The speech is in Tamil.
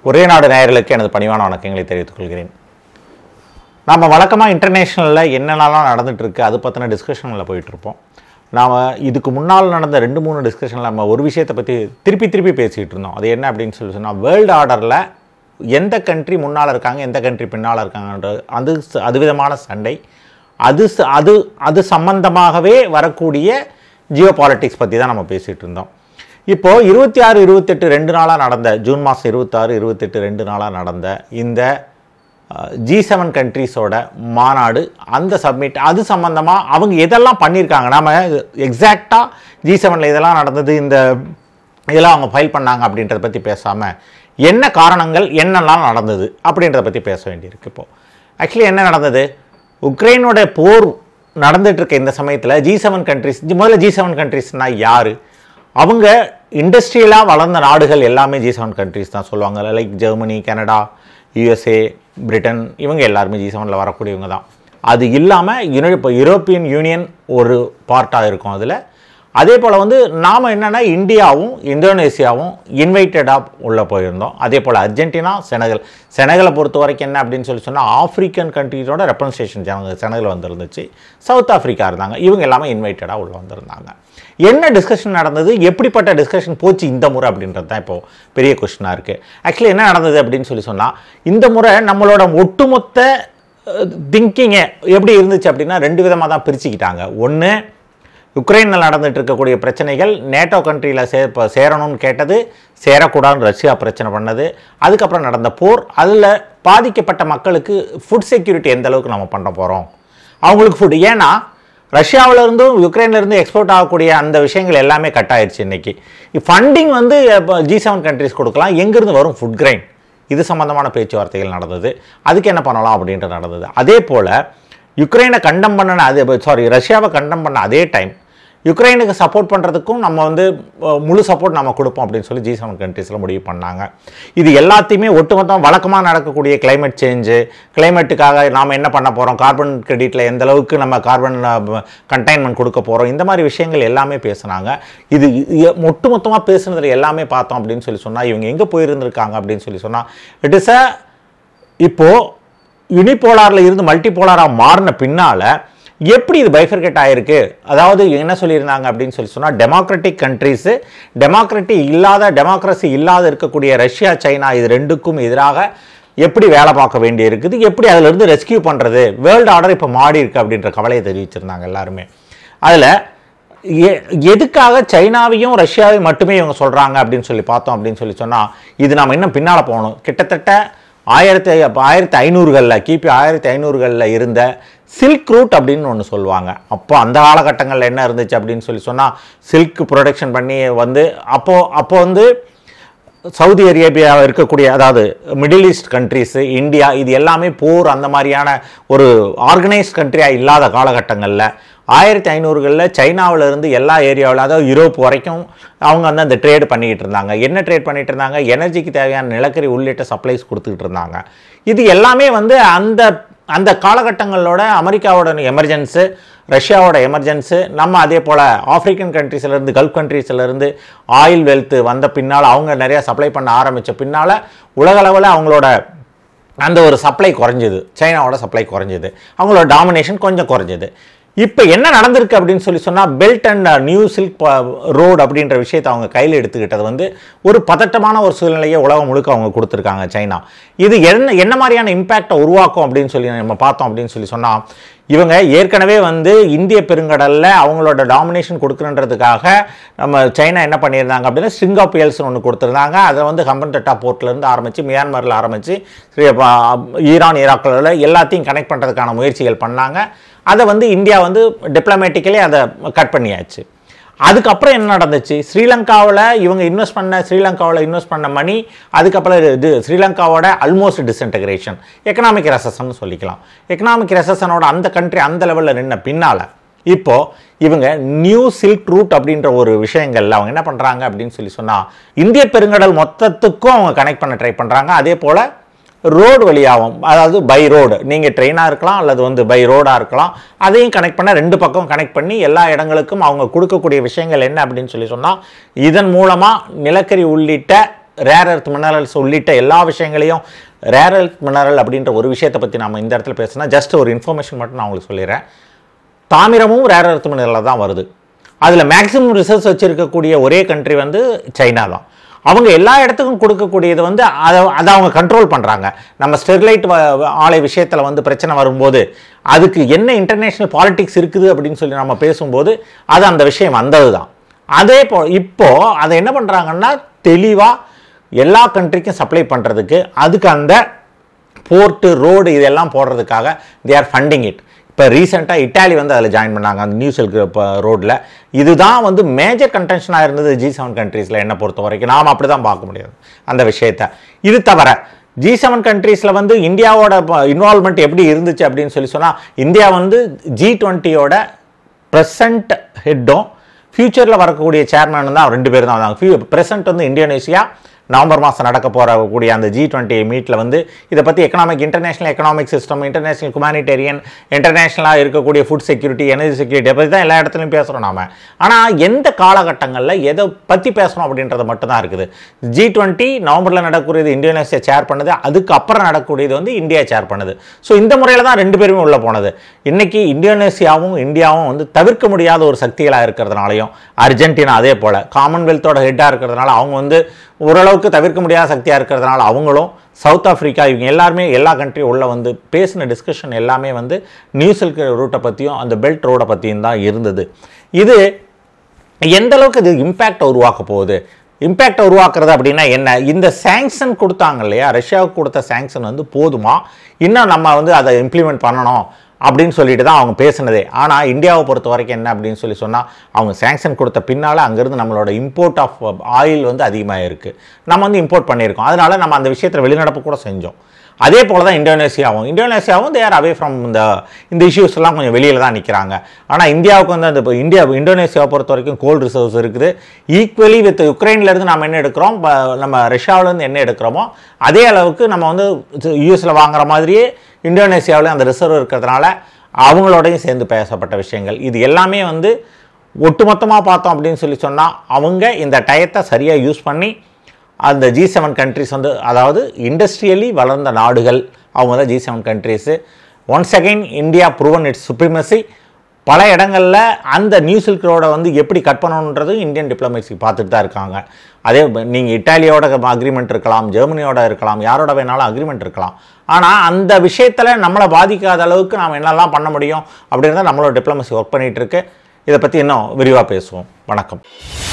ஒரே நாடு நேயர்களுக்கு எனது பணிவான வணக்கங்களை தெரிவித்துக் கொள்கிறேன் நாம் வழக்கமாக இன்டர்நேஷ்னலில் என்னென்னலாம் நடந்துட்டு இருக்கு அது பற்றின டிஸ்கஷனில் போயிட்டு இருப்போம் நாம் இதுக்கு முன்னால் நடந்த ரெண்டு மூணு டிஸ்கஷனில் நம்ம ஒரு விஷயத்தை பற்றி திருப்பி திருப்பி பேசிகிட்டு இருந்தோம் அது என்ன அப்படின்னு சொல்லி சொன்னால் வேர்ல்டு ஆர்டரில் எந்த கண்ட்ரி முன்னால் இருக்காங்க எந்த கண்ட்ரி பின்னால் இருக்காங்கன்ற அது ச- அது விதமான சண்டை அது ச- அது அது சம்பந்தமாகவே வரக்கூடிய ஜியோ பாலிட்டிக்ஸ் பற்றி தான் நம்ம பேசிகிட்டு இருந்தோம் இப்போது இருபத்தி ஆறு இருபத்தெட்டு ரெண்டு நாளாக நடந்த ஜூன் மாதம் இருபத்தாறு இருபத்தெட்டு ரெண்டு நாளாக நடந்த இந்த ஜி செவன் கண்ட்ரீஸோட மாநாடு அந்த சப்மிட் அது சம்மந்தமாக அவங்க எதெல்லாம் பண்ணியிருக்காங்க நாம எக்ஸாக்டாக ஜி செவனில் இதெல்லாம் நடந்தது இந்த இதெல்லாம் அவங்க ஃபைல் பண்ணாங்க அப்படின்றத பற்றி பேசாமல் என்ன காரணங்கள் என்னெல்லாம் நடந்தது அப்படின்றத பற்றி பேச வேண்டியிருக்கு இப்போது ஆக்சுவலி என்ன நடந்தது உக்ரைனோட போர் நடந்துட்டு இருக்க இந்த சமயத்தில் ஜி செவன் கண்ட்ரிஸ் முதல்ல ஜி செவன் கண்ட்ரிஸ்னால் யார் அவங்க இண்டஸ்ட்ரியலாக வளர்ந்த நாடுகள் எல்லாமே ஜி செவன் கண்ட்ரிஸ் தான் சொல்லுவாங்க like Germany Canada USA Britain இவங்க எல்லாருமே ஜி செவனில் வரக்கூடியவங்க தான் அது இல்லாமல் யுனி இப்போ யூரோப்பியன் யூனியன் ஒரு பார்ட்டாக இருக்கும் அதில் அதே போல் வந்து நாம் என்னென்னா இந்தியாவும் இந்தோனேசியாவும் இன்வைட்டடாக உள்ளே போயிருந்தோம் அதே போல் அர்ஜென்டினா செனகல் செனகலை பொறுத்த வரைக்கும் என்ன அப்படின்னு சொல்லி சொன்னால் ஆப்பிரிக்கன் கண்ட்ரீஸோட ரெப்ரசன்டேஷன் செனகல் வந்திருந்துச்சு சவுத் ஆஃப்ரிக்கா இருந்தாங்க இவங்க எல்லாமே இன்வைட்டடாக உள்ளே வந்திருந்தாங்க என்ன டிஸ்கஷன் நடந்தது எப்படிப்பட்ட டிஸ்கஷன் போச்சு இந்த முறை அப்படின்றது தான் இப்போது பெரிய கொஸ்டினாக இருக்குது ஆக்சுவலி என்ன நடந்தது அப்படின்னு சொல்லி சொன்னால் இந்த முறை நம்மளோட ஒட்டுமொத்த திங்கிங்கை எப்படி இருந்துச்சு அப்படின்னா ரெண்டு விதமாக தான் பிரிச்சுக்கிட்டாங்க ஒன்று யுக்ரைனில் நடந்துட்டு இருக்கக்கூடிய பிரச்சனைகள் நேட்டோ கண்ட்ரியில் சே இப்போ சேரணும்னு கேட்டது சேரக்கூடாதுன்னு ரஷ்யா பிரச்சனை பண்ணது அதுக்கப்புறம் நடந்த போர் அதில் பாதிக்கப்பட்ட மக்களுக்கு ஃபுட் செக்யூரிட்டி எந்த அளவுக்கு நம்ம பண்ண போகிறோம் அவங்களுக்கு ஃபுட் ஏன்னா ரஷ்யாவுல இருந்தும் யுக்ரைன்ல இருந்து எக்ஸ்போர்ட் ஆகக்கூடிய அந்த விஷயங்கள் எல்லாமே கட் ஆயிடுச்சு இன்னைக்கு ஃபண்டிங் வந்து ஜி செவன் கண்ட்ரிஸ் கொடுக்கலாம் எங்கேருந்து வரும் ஃபுட் கிரைன் இது சம்பந்தமான பேச்சுவார்த்தைகள் நடந்தது அதுக்கு என்ன பண்ணலாம் அப்படின்ட்டு நடந்தது அதே போல் யுக்ரைனை கண்டம் பண்ணன அதே சாரி ரஷ்யாவை கண்டம் பண்ண அதே டைம் யுக்ரைனுக்கு சப்போர்ட் பண்ணுறதுக்கும் நம்ம வந்து அஹ், முழு சப்போர்ட் நம்ம கொடுப்போம் அப்படின்னு சொல்லி ஜி செவன் கண்ட்ரீஸில் முடிவு பண்ணாங்க இது எல்லாத்தையுமே ஒட்டுமொத்தம் வழக்கமாக நடக்கக்கூடிய climate சேஞ்சு கிளைமேட்டுக்காக நாம் என்ன பண்ண போகிறோம் கார்பன் கிரெடிட்டில் எந்த அளவுக்கு நம்ம கார்பன் கண்டைன்மெண்ட் கொடுக்க போகிறோம் இந்த மாதிரி விஷயங்கள் எல்லாமே பேசுனாங்க இது இ- ஒட்டுமொத்தமாக பேசுனதுல எல்லாமே பார்த்தோம் அப்படின்னு சொல்லி சொன்னால் இவங்க எங்கே போயிருந்திருக்காங்க அப்படின்னு சொல்லி சொன்னால் இட் இஸ் அ இப்போது யூனிபோலாரில் இருந்து மல்டிபோலாராக மாறின பின்னால் எப்படி இது பைஃபர்கேட் ஆயிருக்கு அதாவது என்ன சொல்லியிருந்தாங்க அப்படின்னு சொல்லி சொன்னால் டெமோக்ராட்டிக் கண்ட்ரீஸு டெமோக்ரட்டி இல்லாத டெமோக்ரஸி இல்லாத இருக்கக்கூடிய ரஷ்யா சைனா இது ரெண்டுக்கும் எதிராக எப்படி வேலை பார்க்க வேண்டி இருக்குது எப்படி அதிலிருந்து ரெஸ்கியூ பண்ணுறது வேர்ல்டு ஆர்டர் இப்போ மாறி இருக்கு அப்படின்ற கவலையை தெரிவிச்சிருந்தாங்க எல்லாருமே அதில் எ- எதுக்காக சைனாவையும் ரஷ்யாவையும் மட்டுமே இவங்க சொல்கிறாங்க அப்படின்னு சொல்லி பார்த்தோம் அப்படின்னு சொல்லி சொன்னால் இது நாம் இன்னும் பின்னால் போகணும் கிட்டத்தட்ட ஆயிரத்தி ஆயிரத்தி ஐநூறுகளில் கிபி ஆயிரத்தி ஐநூறுகளில் இருந்த சில்க் ரூட் அப்படின்னு ஒன்று சொல்லுவாங்க அப்போ அந்த காலகட்டங்களில் என்ன இருந்துச்சு அப்படின்னு சொல்லி சொன்னால் சில்க் ப்ரொடக்ஷன் பண்ணி வந்து அப்போது அப்போ வந்து சவுதி அரேபியா இருக்கக்கூடிய அதாவது மிடில் ஈஸ்ட் கண்ட்ரீஸு இந்தியா இது எல்லாமே போர் அந்த மாதிரியான ஒரு ஆர்கனைஸ்ட் கண்ட்ரியாக இல்லாத காலகட்டங்களில் ஆயிரத்தி ஐநூறுகளில் சைனாவுல இருந்து எல்லா ஏரியாவில் அதாவது யூரோப் வரைக்கும் அவங்க வந்து அந்த ட்ரேட் பண்ணிக்கிட்டு இருந்தாங்க என்ன ட்ரேட் பண்ணிட்டு இருந்தாங்க எனர்ஜிக்கு தேவையான நிலக்கரி உள்ளிட்ட சப்ளைஸ் கொடுத்துக்கிட்டு இருந்தாங்க இது எல்லாமே வந்து அந்த அந்த காலகட்டங்களோட அமெரிக்காவோட எமர்ஜென்ஸு ரஷ்யாவோட எமர்ஜென்ஸு நம்ம அதே போல் ஆப்பிரிக்கன் கண்ட்ரீஸ்லேருந்து கல்ஃப் கண்ட்ரீஸ்லேருந்து ஆயில் வெல்த்து வந்த பின்னால் அவங்க நிறையா சப்ளை பண்ண ஆரம்பித்த பின்னால் உலகளவில் அவங்களோட அந்த ஒரு சப்ளை குறைஞ்சது சைனாவோட சப்ளை குறைஞ்சது அவங்களோட டாமினேஷன் கொஞ்சம் குறைஞ்சது இப்போ என்ன நடந்திருக்கு அப்படின்னு சொல்லி சொன்னால் belt and new silk road அப்படின்ற விஷயத்தை அவங்க கையில் எடுத்துக்கிட்டது வந்து ஒரு பதட்டமான ஒரு சூழ்நிலையை உலகம் முழுக்க அவங்க கொடுத்துருக்காங்க சைனா இது என்ன என்ன மாதிரியான இம்பேக்டை உருவாக்கும் அப்படின்னு சொல்லி நம்ம பார்த்தோம் அப்படின்னு சொல்லி சொன்னால் இவங்க ஏற்கனவே வந்து இந்திய பெருங்கடலில் அவங்களோட டாமினேஷன் கொடுக்குறன்றதுக்காக நம்ம சைனா என்ன பண்ணியிருந்தாங்க அப்படின்னா ஸ்ட்ரிங் ஆஃப் பேல்ஸ்னு ஒன்று கொடுத்துருந்தாங்க அதை வந்து ஹம்பன்டட்டா போர்ட்லேருந்து ஆரம்பித்து மியான்மரில் ஆரம்பித்து ஈரான் ஈராக்கில் எல்லாத்தையும் கனெக்ட் பண்ணுறதுக்கான முயற்சிகள் பண்ணாங்க அதை வந்து இந்தியா வந்து டிப்ளமேட்டிக்கலி அதை கட் பண்ணியாச்சு அதுக்கப்புறம் என்ன நடந்துச்சு ஸ்ரீலங்காவில் இவங்க இன்வெஸ்ட் பண்ண ஸ்ரீலங்காவில் இன்வெஸ்ட் பண்ண மணி அதுக்கப்புறம் இது ஸ்ரீலங்காவோட ஆல்மோஸ்ட் டிஸ்இன்டகிரேஷன் எக்கனாமிக் ரெசஷன் சொல்லிக்கலாம் எக்கனாமிக் ரெசஷனோட அந்த கண்ட்ரி அந்த லெவலில் நின்ன பின்னால் இப்போ இவங்க நியூ சில்க் ரூட் அப்படின்ற ஒரு விஷயங்கள்ல அவங்க என்ன பண்ணுறாங்க அப்படின்னு சொல்லி சொன்னால் இந்திய பெருங்கடல் மொத்தத்துக்கும் அவங்க கனெக்ட் பண்ண ட்ரை பண்ணுறாங்க அதே போல் ரோடு வழியாகும் அதாவது பை ரோடு நீங்கள் ட்ரெயினாக இருக்கலாம் அல்லது வந்து பை ரோடாக இருக்கலாம் அதையும் கனெக்ட் பண்ண ரெண்டு பக்கம் கனெக்ட் பண்ணி எல்லா இடங்களுக்கும் அவங்க கொடுக்கக்கூடிய விஷயங்கள் என்ன அப்படின்னு சொல்லி சொன்னால் இதன் மூலமாக நிலக்கரி உள்ளிட்ட ரேர் எர்த் மினரல்ஸ் உள்ளிட்ட எல்லா விஷயங்களையும் ரேர் எர்த் மினரல் அப்படின்ற ஒரு விஷயத்தை பற்றி நம்ம இந்த இடத்துல பேசினா ஜஸ்ட் ஒரு இன்ஃபர்மேஷன் மட்டும் நான் உங்களுக்கு சொல்லிடுறேன் தாமிரமும் ரேர் எர்த் மினரலில் தான் வருது அதில் மேக்ஸிமம் ரிசர்ச் வச்சுருக்கக்கூடிய ஒரே கண்ட்ரி வந்து சைனா தான் அவங்க எல்லா இடத்துக்கும் கொடுக்கக்கூடியது வந்து அதை அதை அவங்க கண்ட்ரோல் பண்ணுறாங்க நம்ம ஸ்டெர்லைட் ஆலை விஷயத்தில் வந்து பிரச்சனை வரும்போது அதுக்கு என்ன இன்டர்நேஷ்னல் பாலிடிக்ஸ் இருக்குது அப்படின்னு சொல்லி நம்ம பேசும்போது அது அந்த விஷயம் வந்தது தான் அதே போ இப்போது அதை என்ன பண்ணுறாங்கன்னா தெளிவாக எல்லா கண்ட்ரிக்கும் சப்ளை பண்ணுறதுக்கு அதுக்கு அந்த போர்ட்டு ரோடு இதெல்லாம் போடுறதுக்காக தே ஆர் ஃபண்டிங் இட் இப்போ ரீசெண்டாக இட்டாலி வந்து அதில் ஜாயின் பண்ணாங்க அந்த நியூ சில்க் ரோட்டில் இதுதான் வந்து மேஜர் கன்டென்ஷனாக இருந்தது ஜி செவன் கண்ட்ரீஸில் என்னை பொறுத்த வரைக்கும் நாம் அப்படி தான் பார்க்க முடியாது அந்த விஷயத்தை இது தவிர ஜி செவன் கண்ட்ரீஸில் வந்து இந்தியாவோட இன்வால்மெண்ட் எப்படி இருந்துச்சு அப்படின்னு சொல்லி சொன்னால் இந்தியா வந்து ஜி டுவெண்ட்டியோட ப்ரெசண்ட் ஹெட்டும் ஃப்யூச்சரில் வரக்கூடிய சேர்மேன் தான் ரெண்டு பேர் தான் வந்தாங்க ஃபியூ ப்ரெசென்ட் வந்து இந்தோனேஷியா நவம்பர் மாதம் நடக்க போகிற கூடிய அந்த ஜி டுவெண்ட்டி மீட்டில் வந்து இதை பற்றி economic international economic system international humanitarian இன்டர்நேஷனலாக இருக்கக்கூடிய ஃபுட் செக்யூரிட்டி எனர்ஜி செக்யூரிட்டி பற்றி தான் எல்லா இடத்துலையும் பேசுகிறோம் நாம ஆனால் எந்த காலகட்டங்களில் எதை பற்றி பேசுகிறோம் அப்படின்றது மட்டும்தான் இருக்குது ஜி டுவெண்ட்டி நவம்பரில் நடக்கக்கூடியது இந்தோனேஷியா சேர் பண்ணுது அதுக்கு அப்புறம் நடக்கக்கூடியது வந்து இந்தியா சேர் பண்ணுது ஸோ இந்த முறையில் தான் ரெண்டு பேருமே உள்ளே போனது இன்னைக்கு இந்தோனேஷியாவும் இந்தியாவும் வந்து தவிர்க்க முடியாத ஒரு சக்திகளாக இருக்கிறதுனாலையும் அர்ஜென்டினா அதே போல் காமன்வெல்த்தோட ஹெட்டாக இருக்கிறதுனால அவங்க வந்து ஓரளவுக்கு தவிர்க்க முடியாத சக்தியாக இருக்கிறதுனால அவங்களும் சவுத் ஆஃப்ரிக்கா இவங்க எல்லாருமே எல்லா கண்ட்ரியும் உள்ள வந்து பேசின டிஸ்கஷன் எல்லாமே வந்து நியூசில்க் ரூட்டை பற்றியும் அந்த பெல்ட் ரோடை பற்றியும் தான் இருந்தது இது எந்த அளவுக்கு இது இம்பேக்டை உருவாக்க போகுது இம்பேக்டை உருவாக்குறது அப்படின்னா என்ன இந்த சேங்ஷன் கொடுத்தாங்க இல்லையா ரஷ்யாவுக்கு கொடுத்த சேங்ஷன் வந்து போதுமா இன்னும் நம்ம வந்து அதை இம்ப்ளிமெண்ட் பண்ணணும் அப்படின்னு சொல்லிட்டு தான் அவங்க பேசினதே ஆனால் இந்தியாவை பொறுத்த வரைக்கும் என்ன அப்படின்னு சொல்லி சொன்னால் அவங்க சேங்ஷன் கொடுத்த பின்னால் அங்கேருந்து நம்மளோட இம்போர்ட் ஆஃப் ஆயில் வந்து அதிகமாக இருக்குது நம்ம வந்து இம்போர்ட் பண்ணியிருக்கோம் அதனால நம்ம அந்த விஷயத்தில் வெளிநடப்பு கூட செஞ்சோம் அதே போல் தான் இந்தோனேஷியாவும் இந்தோனேஷியாவும் தேர் அவே ஃப்ரம் இந்த இந்த இஷ்யூஸ்லாம் கொஞ்சம் வெளியில் தான் நிற்கிறாங்க ஆனால் இந்தியாவுக்கு வந்து அந்த இப்போ இந்தியா இந்தோனேஷியாவை பொறுத்த வரைக்கும் கோல்டு ரிசர்வ்ஸ் இருக்குது ஈக்குவலி வித் யுக்ரைன்லேருந்து நம்ம என்ன எடுக்கிறோம் ப- நம்ம ரஷ்யாவிலேருந்து என்ன எடுக்கிறோமோ அதே அளவுக்கு நம்ம வந்து யூஎஸில் வாங்குற மாதிரியே இந்தோனேஷியாவிலையும் அந்த ரிசர்வ் இருக்கிறதுனால அவங்களோடையும் சேர்ந்து பேசப்பட்ட விஷயங்கள் இது எல்லாமே வந்து ஒட்டுமொத்தமாக பார்த்தோம் அப்படின்னு சொல்லி சொன்னால் அவங்க இந்த டயத்தை சரியாக யூஸ் பண்ணி அந்த ஜி செவன் கண்ட்ரிஸ் வந்து அதாவது இண்டஸ்ட்ரியலி வளர்ந்த நாடுகள் அவங்க தான் G seven countries once again India proven its supremacy பல இடங்களில் அந்த நியூ சில்க் ரோடை வந்து எப்படி கட் பண்ணணுன்றது இந்தியன் டிப்ளமேசி பார்த்துட்டு தான் இருக்காங்க அதே நீங்கள் இட்டாலியோட அக்ரிமெண்ட் இருக்கலாம் ஜெர்மனியோட இருக்கலாம் யாரோட வேணாலும் அக்ரிமெண்ட் இருக்கலாம் ஆனால் அந்த விஷயத்தில் நம்மளை பாதிக்காத அளவுக்கு நாம் என்னெல்லாம் பண்ண முடியும் அப்படின்றத நம்மளோட டிப்ளமசி ஒர்க் பண்ணிகிட்டு இருக்கு இதை பற்றி இன்னும் விரிவாக பேசுவோம் வணக்கம்